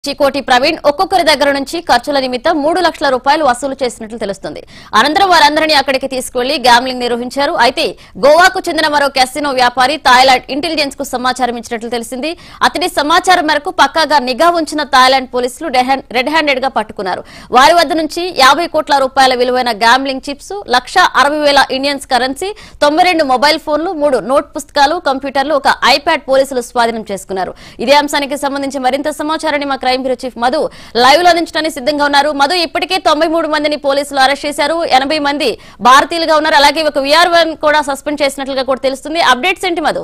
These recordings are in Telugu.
చికోటి ప్రవీణ్ ఒక్కొక్కరి దగ్గర నుంచి ఖర్చుల నిమిత్తం మూడు లక్షల రూపాయలు వసూలు చేసినట్లు తెలుస్తుంది అనంతరం వారందరినీ అక్కడికి తీసుకువెళ్లి గ్యాంబ్లింగ్ నిర్వహించారు అయితే గోవాకు చెందిన మరో క్యాసినో వ్యాపారి థాయిలాండ్ ఇంటెలిజెన్స్ కు సమాచారం ఇచ్చినట్లు తెలిసింది అతడి సమాచారం మేరకు పక్కాగా నిఘా ఉంచిన థాయిలాండ్ పోలీసులు డెహన్- రెడ్ హ్యాండెడ్ గా పట్టుకున్నారు వారి వద్ద నుంచి యాభై కోట్ల రూపాయల విలువైన గ్యాంబ్లింగ్ చిప్స్ లక్ష అరవై వేల ఇండియన్స్ కరెన్సీ తొంభై రెండు మొబైల్ ఫోన్లు మూడు నోట్ పుస్తకాలు కంప్యూటర్లు ఒక ఐప్యాడ్ పోలీసులు స్వాధీనం చేసుకున్నారు ఇదే అంశానికి సంబంధించి మరింత సమాచారాన్ని మా crime bureau chief Madhu live లో అందించడానికి సిద్ధంగా ఉన్నారు మధు ఇప్పటికే తొంభై మూడు మందిని పోలీసులు అరెస్ట్ చేశారు ఎనభై మంది భారతీయులుగా ఉన్నారు అలాగే ఒక విఆర్ వన్ కూడా సస్పెండ్ చేసినట్లుగా కూడా తెలుస్తుంది అప్డేట్స్ ఏంటి మధు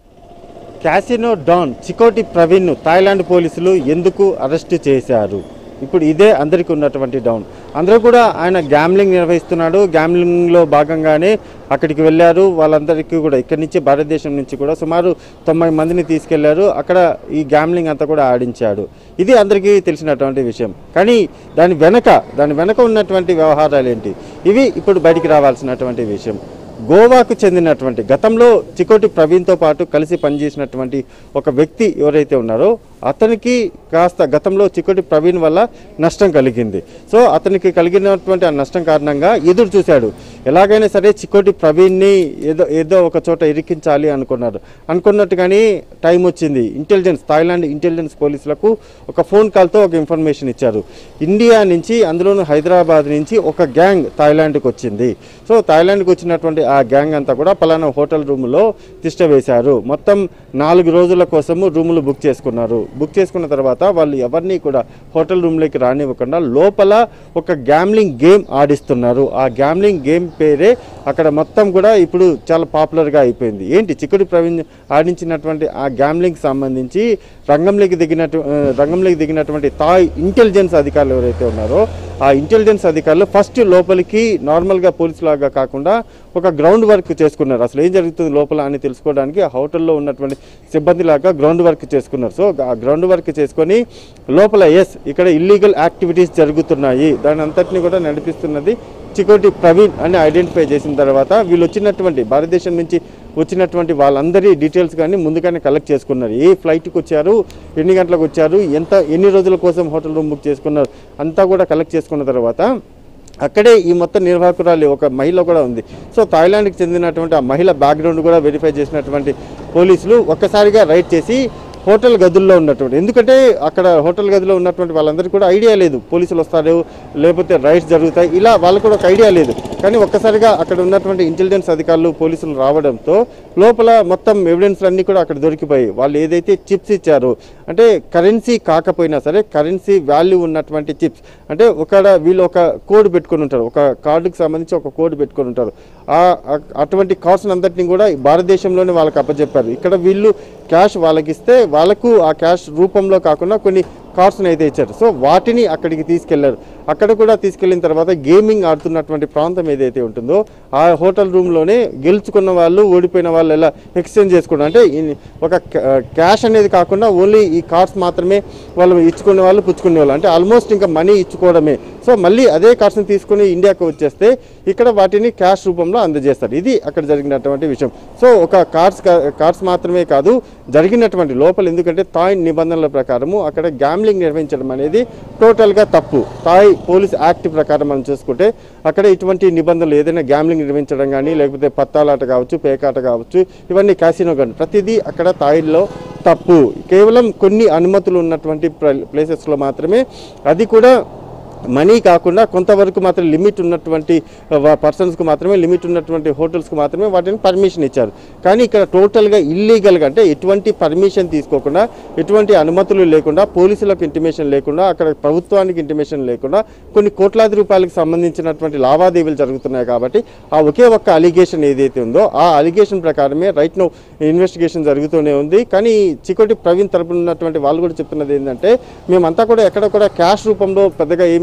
క్యాసినో డాన్ చికోటి ప్రవీణ్ను థాయిలాండ్ పోలీసులు ఎందుకు అరెస్ట్ చేశారు ఇప్పుడు ఇదే అందరికీ ఉన్నటువంటి డౌన్ అందరూ కూడా ఆయన గ్యామ్లింగ్ నిర్వహిస్తున్నాడు గ్యామ్లింగ్లో భాగంగానే అక్కడికి వెళ్ళారు వాళ్ళందరికీ కూడా ఇక్కడి నుంచి భారతదేశం నుంచి కూడా సుమారు తొంభై మందిని తీసుకెళ్లారు అక్కడ ఈ గ్యామ్లింగ్ అంతా కూడా ఆడించాడు ఇది అందరికీ తెలిసినటువంటి విషయం కానీ దాని వెనక దాని వెనక ఉన్నటువంటి వ్యవహారాలు ఏంటి ఇవి ఇప్పుడు బయటికి రావాల్సినటువంటి విషయం గోవాకు చెందినటువంటి గతంలో చికోటి ప్రవీణ్తో పాటు కలిసి పనిచేసినటువంటి ఒక వ్యక్తి ఎవరైతే ఉన్నారో అతనికి కాస్త గతంలో చికోటి ప్రవీణ్ వల్ల నష్టం కలిగింది సో అతనికి కలిగినటువంటి ఆ నష్టం కారణంగా ఎదురు చూశాడు ఎలాగైనా సరే చికోటి ప్రవీణ్ని ఏదో ఏదో ఒక చోట ఇరికించాలి అనుకున్నారు అనుకున్నట్టుగానే టైం వచ్చింది ఇంటెలిజెన్స్ థాయిలాండ్ ఇంటెలిజెన్స్ పోలీసులకు ఒక ఫోన్ కాల్తో ఒక ఇన్ఫర్మేషన్ ఇచ్చారు ఇండియా నుంచి అందులోనూ హైదరాబాద్ నుంచి ఒక గ్యాంగ్ థాయిలాండ్కి వచ్చింది సో థాయిలాండ్కి వచ్చినటువంటి ఆ గ్యాంగ్ అంతా కూడా పలానా హోటల్ రూమ్లో తిష్ట వేశారు మొత్తం నాలుగు రోజుల కోసము రూములు బుక్ చేసుకున్నారు బుక్ చేసుకున్న తర్వాత వాళ్ళు ఎవరిని కూడా హోటల్ రూమ్లోకి రానివ్వకుండా లోపల ఒక గ్యామ్లింగ్ గేమ్ ఆడిస్తున్నారు ఆ గ్యామ్లింగ్ గేమ్ పేరే అక్కడ మొత్తం కూడా ఇప్పుడు చాలా పాపులర్గా అయిపోయింది ఏంటి చిక్కుడు ప్రవీణ్ ఆడించినటువంటి ఆ గ్యామ్లింగ్ సంబంధించి రంగంలోకి దిగినట్టు ఆ, రంగంలోకి దిగినటువంటి థాయ్ ఇంటెలిజెన్స్ అధికారులు ఎవరైతే ఉన్నారో ఆ ఇంటెలిజెన్స్ అధికారులు ఫస్ట్ లోపలికి నార్మల్గా పోలీసు లాగా కాకుండా ఒక గ్రౌండ్ వర్క్ చేసుకున్నారు అసలు ఏం జరుగుతుంది లోపల అని తెలుసుకోవడానికి ఆ హోటల్లో ఉన్నటువంటి సిబ్బంది లాగా గ్రౌండ్ వర్క్ చేసుకున్నారు సో ఆ గ్రౌండ్ వర్క్ చేసుకొని లోపల ఎస్ ఇక్కడ ఇల్లీగల్ యాక్టివిటీస్ జరుగుతున్నాయి దాని అంతటిని కూడా నడిపిస్తున్నది చికోటి ప్రవీణ్ అని ఐడెంటిఫై చేసిన తర్వాత వీళ్ళు వచ్చినటువంటి భారతదేశం నుంచి వచ్చినటువంటి వాళ్ళందరి డీటెయిల్స్ కానీ ముందుగానే కలెక్ట్ చేసుకున్నారు ఏ ఫ్లైట్కి వచ్చారు ఎన్ని గంటలకు వచ్చారు ఎంత ఎన్ని రోజుల కోసం హోటల్ రూమ్ బుక్ చేసుకున్నారు అంతా కూడా కలెక్ట్ చేసుకున్న తర్వాత అక్కడే ఈ మొత్తం నిర్వాహకురాలు ఒక మహిళ కూడా ఉంది సో థాయిలాండ్కి చెందినటువంటి ఆ మహిళ బ్యాక్గ్రౌండ్ కూడా వెరిఫై చేసినటువంటి పోలీసులు ఒక్కసారిగా రైడ్ చేసి హోటల్ గదుల్లో ఉన్నటువంటి ఎందుకంటే అక్కడ హోటల్ గదిలో ఉన్నటువంటి వాళ్ళందరికీ కూడా ఐడియా లేదు పోలీసులు వస్తారు లేకపోతే రైడ్స్ జరుగుతాయి ఇలా వాళ్ళకు కూడా ఒక ఐడియా లేదు కానీ ఒక్కసారిగా అక్కడ ఉన్నటువంటి ఇంటెలిజెన్స్ అధికారులు పోలీసులు రావడంతో లోపల మొత్తం ఎవిడెన్స్ అన్నీ కూడా అక్కడ దొరికిపోయి వాళ్ళు ఏదైతే చిప్స్ ఇచ్చారో అంటే కరెన్సీ కాకపోయినా సరే కరెన్సీ వాల్యూ ఉన్నటువంటి చిప్స్ అంటే ఒక వీళ్ళు ఒక కోడ్ పెట్టుకొని ఉంటారు ఒక కార్డుకి సంబంధించి ఒక కోడ్ పెట్టుకొని ఉంటారు ఆ ఆ- అటువంటి కార్డ్స్ అంతటిని కూడా భారతదేశంలోనే వాళ్ళకి అప్పచెప్పారు ఇక్కడ వీళ్ళు క్యాష్ వాళ్ళకి ఇస్తే వాళ్ళకు ఆ క్యాష్ రూపంలో కాకుండా కొన్ని కార్డ్స్ని అయితే ఇచ్చారు సో వాటిని అక్కడికి తీసుకెళ్లారు అక్కడ కూడా తీసుకెళ్లిన తర్వాత గేమింగ్ ఆడుతున్నటువంటి ప్రాంతం ఏదైతే ఉంటుందో ఆ హోటల్ రూమ్లోనే గెలుచుకున్న వాళ్ళు ఓడిపోయిన వాళ్ళు ఎలా ఎక్స్చేంజ్ చేసుకోవడం అంటే ఈ- ఒక క్యాష్ అనేది కాకుండా ఓన్లీ ఈ కార్డ్స్ మాత్రమే వాళ్ళు ఇచ్చుకునే వాళ్ళు పుచ్చుకునే వాళ్ళు అంటే ఆల్మోస్ట్ ఇంకా మనీ ఇచ్చుకోవడమే సో మళ్ళీ అదే కార్డ్స్ని తీసుకుని ఇండియాకి వచ్చేస్తే ఇక్కడ వాటిని క్యాష్ రూపంలో అందజేస్తారు ఇది అక్కడ జరిగినటువంటి విషయం సో ఒక కార్డ్స్ కార్డ్స్ మాత్రమే కాదు జరిగినటువంటి లోపల ఎందుకంటే థాయ్ నిబంధనల ప్రకారము అక్కడ గ్యామ్లింగ్ నిర్వహించడం అనేది టోటల్గా తప్పు థాయ్ పోలీస్ యాక్ట్ ప్రకారం మనం చూసుకుంటే అక్కడ ఇటువంటి నిబంధనలు ఏదైనా గ్యామ్లింగ్ నిర్వహించడం కానీ లేకపోతే పత్తాలాట కావచ్చు పేకాట కావచ్చు ఇవన్నీ క్యాసినో కానీ ప్రతిదీ అక్కడ థాయిలో తప్పు కేవలం కొన్ని అనుమతులు ఉన్నటువంటి ప్లేసెస్లో మాత్రమే అది కూడా మనీ కాకుండా కొంతవరకు మాత్రం లిమిట్ ఉన్నటువంటి పర్సన్స్కి మాత్రమే లిమిట్ ఉన్నటువంటి హోటల్స్కి మాత్రమే వాటిని పర్మిషన్ ఇచ్చారు కానీ ఇక్కడ టోటల్గా ఇల్లీగల్గా అంటే ఎటువంటి పర్మిషన్ తీసుకోకుండా ఎటువంటి అనుమతులు లేకుండా పోలీసులకు ఇంటిమేషన్ లేకుండా అక్కడ ప్రభుత్వానికి ఇంటిమేషన్ లేకుండా కొన్ని కోట్లాది రూపాయలకు సంబంధించినటువంటి లావాదేవీలు జరుగుతున్నాయి కాబట్టి ఆ ఒకే ఒక్క అలిగేషన్ ఏదైతే ఉందో ఆ అలిగేషన్ ప్రకారమే రైట్ నో ఇన్వెస్టిగేషన్ జరుగుతూనే ఉంది కానీ చికోటి ప్రవీణ్ తరపున ఉన్నటువంటి వాళ్ళు కూడా చెప్తున్నది ఏంటంటే మేమంతా కూడా ఎక్కడ కూడా క్యాష్ రూపంలో పెద్దగా ఏమి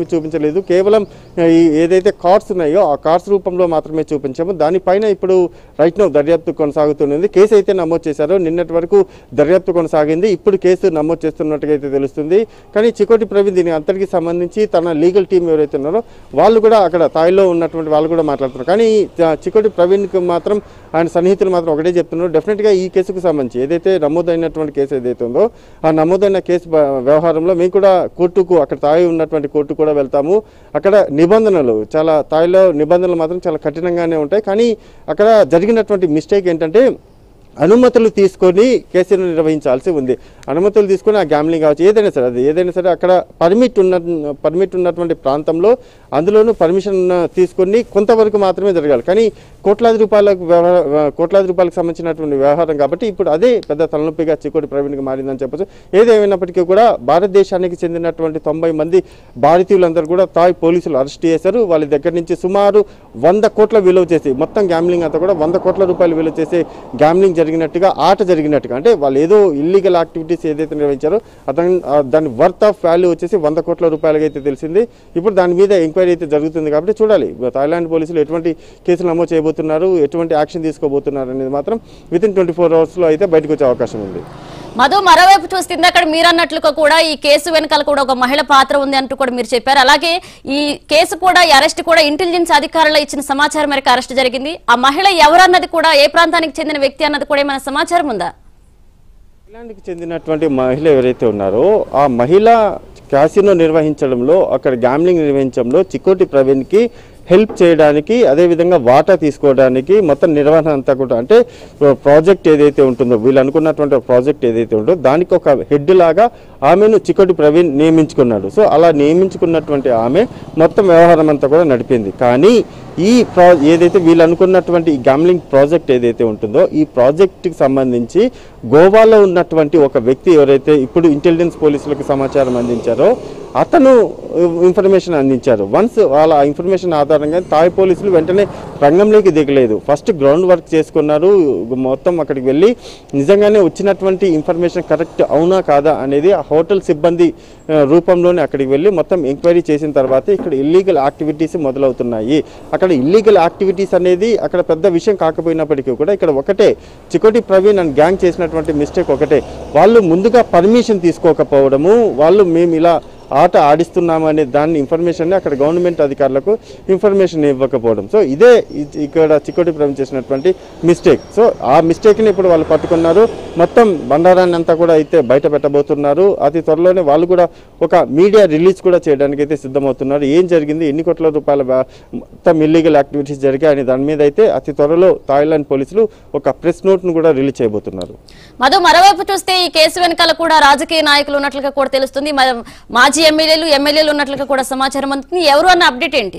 ఏమి చూపించలేదు కేవలం ఆ, ఈ ఏదైతే కార్డ్స్ ఉన్నాయో ఆ కార్డ్స్ రూపంలో మాత్రమే చూపించాము దానిపైన ఇప్పుడు రైట్ నో దర్యాప్తు కొనసాగుతున్నది కేసు అయితే నమోదు చేశారు నిన్నటి వరకు దర్యాప్తు కొనసాగింది ఇప్పుడు కేసు నమోదు చేస్తున్నట్టుగా అయితే తెలుస్తుంది కానీ చికోటి ప్రవీణ్ దీని అంతటికి సంబంధించి తన లీగల్ టీం ఎవరైతే ఉన్నారో వాళ్ళు కూడా అక్కడ తాయిలో ఉన్నటువంటి వాళ్ళు కూడా మాట్లాడుతున్నారు కానీ ఆ, చికోటి ప్రవీణ్కి మాత్రం ఆయన సన్నిహితులు మాత్రం ఒకటే చెప్తున్నారు డెఫినెట్గా ఈ కేసుకు సంబంధించి ఏదైతే నమోదైనటువంటి కేసు ఏదైతే ఉందో ఆ నమోదైన కేసు బ- వ్యవహారంలో మేము కూడా కోర్టుకు అక్కడ తాయి ఉన్నటువంటి కోర్టు కూడా వెళ్తాము అక్కడ నిబంధనలు చాలా తాయిలో నిబంధనలు మాత్రం చాలా కఠినంగానే ఉంటాయి కానీ అక్కడ జరిగినటువంటి మిస్టేక్ ఏంటంటే అనుమతులు తీసుకొని కేసును నిర్వహించాల్సి ఉంది అనుమతులు తీసుకొని ఆ గ్యామ్లింగ్ కావచ్చు ఏదైనా సరే అది ఏదైనా సరే అక్కడ పర్మిట్ ఉన్న పర్మిట్ ఉన్నటువంటి ప్రాంతంలో అందులోనూ పర్మిషన్ తీసుకొని కొంతవరకు మాత్రమే జరగాలి కానీ కోట్లాది రూపాయలకు వ్యవహార కోట్లాది రూపాయలకు సంబంధించినటువంటి వ్యవహారం కాబట్టి ఇప్పుడు అదే పెద్ద తలనొప్పిగా చికోటి ప్రవీణ్కి మారిందని చెప్పొచ్చు ఏదేమైనప్పటికీ కూడా భారతదేశానికి చెందినటువంటి తొంభై మంది భారతీయులందరూ కూడా తాయ్ పోలీసులు అరెస్ట్ చేశారు వాళ్ళ దగ్గర నుంచి సుమారు వంద కోట్ల విలువ చేసి మొత్తం గ్యామ్లింగ్ అంతా కూడా వంద కోట్ల రూపాయలు విలువ చేసే గ్యామ్లింగ్ జరిగినట్టుగా ఆట జరిగినట్టుగా అంటే వాళ్ళు ఏదో ఇల్లీగల్ యాక్టివిటీస్ ఏదైతే నిర్వహించారో అతను ఆ దాని వర్త్ ఆఫ్ వాల్యూ వచ్చేసి వంద కోట్ల రూపాయలకి అయితే తెలిసింది ఇప్పుడు దాని మీద ఎంక్వైరీ అయితే జరుగుతుంది కాబట్టి చూడాలి థాయిలాండ్ పోలీసులు ఎటువంటి కేసులు నమోదు చేయబోతున్నారు ఎటువంటి యాక్షన్ తీసుకోబోతున్నారు అనేది మాత్రం విత్ ఇన్ ట్వంటీ ఫోర్ అవర్స్లో అయితే బయటకు వచ్చే అవకాశం ఉంది మధు మరోవైపు చూస్తే ఇందాక మీరు అన్నట్లుగా కూడా ఈ కేసు వెనకాల కూడా ఒక మహిళ పాత్ర ఉంది అంటూ కూడా మీరు చెప్పారు అలాగే ఈ కేసు కూడా ఈ అరెస్ట్ కూడా ఇంటెలిజెన్స్ అధికారులు ఇచ్చిన సమాచారం మేరకు అరెస్ట్ జరిగింది ఆ మహిళ ఎవరన్నది కూడా ఏ ప్రాంతానికి చెందిన వ్యక్తి అన్నది కూడా ఏమైనా సమాచారం ఉందా థాయిలాండ్కి చెందినటువంటి మహిళ ఎవరైతే ఉన్నారో ఆ మహిళ క్యాసినో నిర్వహించడంలో అక్కడ గ్యామ్లింగ్ నిర్వహించడంలో చికోటి ప్రవీణ్కి హెల్ప్ చేయడానికి అదేవిధంగా వాటా తీసుకోవడానికి మొత్తం నిర్వహణ అంతా కూడా అంటే ప్రాజెక్ట్ ఏదైతే ఉంటుందో వీళ్ళు అనుకున్నటువంటి ప్రాజెక్ట్ ఏదైతే ఉంటుందో దానికి ఒక హెడ్ లాగా ఆమెను చికోటి ప్రవీణ్ నియమించుకున్నాడు సో అలా నియమించుకున్నటువంటి ఆమె మొత్తం వ్యవహారం అంతా కూడా నడిపింది కానీ ఈ ప్రా ఏదైతే వీళ్ళు అనుకున్నటువంటి ఈ గ్యామ్లింగ్ ప్రాజెక్ట్ ఏదైతే ఉంటుందో ఈ ప్రాజెక్ట్కి సంబంధించి గోవాలో ఉన్నటువంటి ఒక వ్యక్తి ఎవరైతే ఇప్పుడు ఇంటెలిజెన్స్ పోలీసులకు సమాచారం అందించారో అతను ఇన్ఫర్మేషన్ అందించారు వన్స్ వాళ్ళ ఇన్ఫర్మేషన్ ఆధారంగా తాయ్ పోలీసులు వెంటనే రంగంలోకి దిగలేదు ఫస్ట్ గ్రౌండ్ వర్క్ చేసుకున్నారు మొత్తం అక్కడికి వెళ్ళి నిజంగానే వచ్చినటువంటి ఇన్ఫర్మేషన్ కరెక్ట్ అవునా కాదా అనేది ఆ హోటల్ సిబ్బంది ఆ, రూపంలోనే అక్కడికి వెళ్ళి మొత్తం ఎంక్వైరీ చేసిన తర్వాత ఇక్కడ ఇల్లీగల్ యాక్టివిటీస్ మొదలవుతున్నాయి అక్కడ ఇల్లీగల్ యాక్టివిటీస్ అనేది అక్కడ పెద్ద విషయం కాకపోయినప్పటికీ కూడా ఇక్కడ ఒకటే చికోటి ప్రవీణ్ అండ్ గ్యాంగ్ చేసినటువంటి మిస్టేక్ ఒకటే వాళ్ళు ముందుగా పర్మిషన్ తీసుకోకపోవడము వాళ్ళు మేము ఇలా ఆట ఆడిస్తున్నాము అనే దాన్ని ఇన్ఫర్మేషన్ అక్కడ గవర్నమెంట్ అధికారులకు ఇన్ఫర్మేషన్ ఇవ్వకపోవడం సో ఇదే ఇ- ఇక్కడ చికోటి ప్రవీణ్ చేసినటువంటి మిస్టేక్ సో ఆ మిస్టేక్ని ఇప్పుడు వాళ్ళు పట్టుకున్నారు మొత్తం బండారాన్ని అంతా కూడా అయితే బయట పెట్టబోతున్నారు అతి త్వరలోనే వాళ్ళు కూడా ఒక మీడియా రిలీజ్ కూడా చేయడానికి అయితే సిద్ధమవుతున్నారు ఏం జరిగింది ఎన్ని కోట్ల రూపాయల వ్యా- మొత్తం ఇల్లీగల్ యాక్టివిటీస్ జరిగాయి అనే దాని మీద అయితే అతి త్వరలో థాయిలాండ్ పోలీసులు ఒక ప్రెస్ నోట్ను కూడా రిలీజ్ చేయబోతున్నారు మధు మరోవైపు చూస్తే ఈ కేసు వెనకాల కూడా రాజకీయ నాయకులు ఉన్నట్లుగా కూడా తెలుస్తుంది మ- మాజీ ఎమ్మెల్యేలు ఎమ్మెల్యేలు ఉన్నట్లుగా కూడా సమాచారం అందుతుంది ఎవరు అన్న అప్డేట్ ఏంటి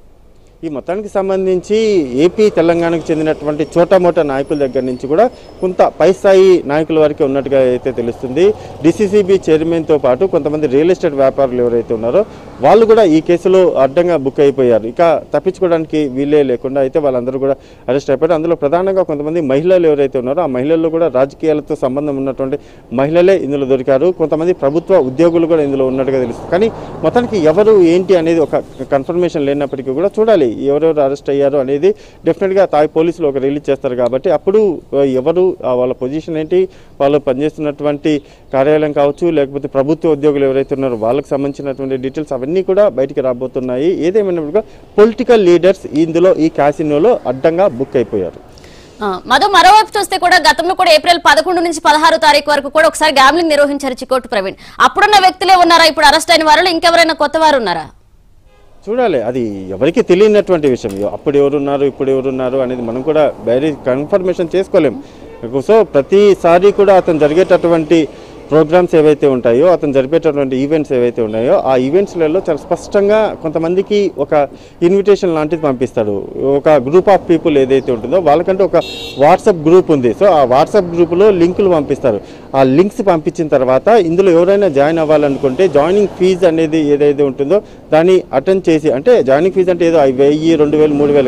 ఈ మొత్తానికి సంబంధించి ఏపీ తెలంగాణకు చెందినటువంటి చోటమోట నాయకుల దగ్గర నుంచి కూడా కొంత పై స్థాయి నాయకుల వరకే ఉన్నట్టుగా అయితే తెలుస్తుంది డిసిసిబి చైర్మన్తో పాటు కొంతమంది రియల్ ఎస్టేట్ వ్యాపారులు ఎవరైతే ఉన్నారో వాళ్ళు కూడా ఈ కేసులో అడ్డంగా బుక్ అయిపోయారు ఇక తప్పించుకోవడానికి వీలే లేకుండా అయితే వాళ్ళందరూ కూడా అరెస్ట్ అయిపోయారు అందులో ప్రధానంగా కొంతమంది మహిళలు ఎవరైతే ఉన్నారో ఆ మహిళల్లో కూడా రాజకీయాలతో సంబంధం ఉన్నటువంటి మహిళలే ఇందులో దొరికారు కొంతమంది ప్రభుత్వ ఉద్యోగులు కూడా ఇందులో ఉన్నట్టుగా తెలుస్తుంది కానీ మొత్తానికి ఎవరు ఏంటి అనేది ఒక కన్ఫర్మేషన్ లేనప్పటికీ కూడా చూడాలి ఎవరెవరు అరెస్ట్ అయ్యారు అనేది డెఫినెట్గా తాయి పోలీసులు ఒక రిలీజ్ చేస్తారు కాబట్టి అప్పుడు ఆ, ఎవరు ఆ, వాళ్ళ పొజిషన్ ఏంటి వాళ్ళు పనిచేస్తున్నటువంటి కార్యాలయం కావచ్చు లేకపోతే ప్రభుత్వ ఉద్యోగులు ఎవరైతే ఉన్నారో వాళ్ళకి సంబంధించినటువంటి డీటెయిల్స్ అవన్నీ కూడా బయటికి రాబోతున్నాయి ఏదేమైనప్పటికీ పొలిటికల్ లీడర్స్ ఇందులో ఈ క్యాసినోలో అడ్డంగా బుక్ అయిపోయారు ఆ, మధు మరోవైపు చూస్తే కూడా గతంలో కూడా ఏప్రిల్ పదకొండు నుంచి పదహారు తారీఖు వరకు కూడా ఒకసారి గ్యామ్లింగ్ నిర్వహించారు చికోటి ప్రవీణ్ అప్పుడున్న వ్యక్తులే ఉన్నారా ఇప్పుడు అరెస్ట్ అయిన వారు ఇంకెవరైనా కొత్త వారు ఉన్నారా చూడాలి అది ఎవరికి తెలియనటువంటి విషయం అప్పుడు ఎవరున్నారు ఇప్పుడు ఎవరున్నారు అనేది మనం కూడా వేరే కన్ఫర్మేషన్ చేసుకోలేం సో ప్రతిసారి కూడా అతను జరిగేటటువంటి ప్రోగ్రామ్స్ ఏవైతే ఉంటాయో అతను జరిపేటటువంటి ఈవెంట్స్ ఏవైతే ఉన్నాయో ఆ ఈవెంట్స్లలో చాలా స్పష్టంగా కొంతమందికి ఒక ఇన్విటేషన్ లాంటిది పంపిస్తాడు ఒక గ్రూప్ ఆఫ్ పీపుల్ ఏదైతే ఉంటుందో వాళ్ళకంటే ఒక వాట్సాప్ గ్రూప్ ఉంది సో ఆ వాట్సాప్ గ్రూపులో లింకులు పంపిస్తారు ఆ లింక్స్ పంపించిన తర్వాత ఇందులో ఎవరైనా జాయిన్ అవ్వాలనుకుంటే జాయినింగ్ ఫీజు అనేది ఏదైతే ఉంటుందో దాన్ని అటెండ్ చేసి అంటే జాయినింగ్ ఫీజు అంటే ఏదో వెయ్యి రెండు వేలు మూడు వేలు కాదు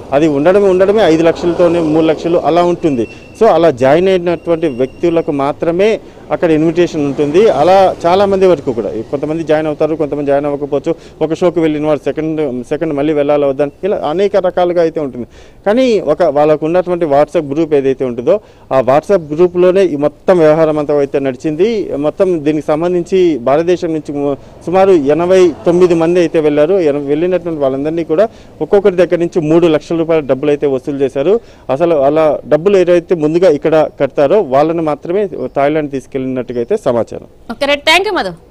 అది ఉండడమే ఉండడమే ఐదు లక్షలతోనే మూడు లక్షలు అలా ఉంటుంది సో అలా జాయిన్ అయినటువంటి వ్యక్తులకు మాత్రమే అక్కడ ఇన్విటేషన్ ఉంటుంది అలా చాలా మంది వరకు కూడా కొంతమంది జాయిన్ అవుతారు కొంతమంది జాయిన్ అవ్వకపోవచ్చు ఒక షోకి వెళ్ళిన వారు సెకండ్ సెకండ్ మళ్ళీ వెళ్ళాలి వద్దని ఇలా అనేక రకాలుగా అయితే ఉంటుంది కానీ ఒక వాళ్ళకు ఉన్నటువంటి వాట్సాప్ గ్రూప్ ఏదైతే ఉంటుందో ఆ వాట్సాప్ గ్రూప్లోనే ఈ మొత్తం వ్యవహారం అంతా అయితే నడిచింది మొత్తం దీనికి సంబంధించి భారతదేశం నుంచి ము- సుమారు ఎనభై తొమ్మిది మంది అయితే వెళ్ళారు ఎన- వెళ్ళినటువంటి వాళ్ళందరినీ కూడా ఒక్కొక్కరి దగ్గర నుంచి మూడు లక్షల రూపాయల డబ్బులు అయితే వసూలు చేశారు అసలు అలా డబ్బులు ఏదైతే ముందుగా ఇక్కడ కడతారో వాళ్ళని మాత్రమే థాయిలాండ్ తీసుకెళ్ళినట్టుగా అయితే సమాచారం okay right thank you Madhu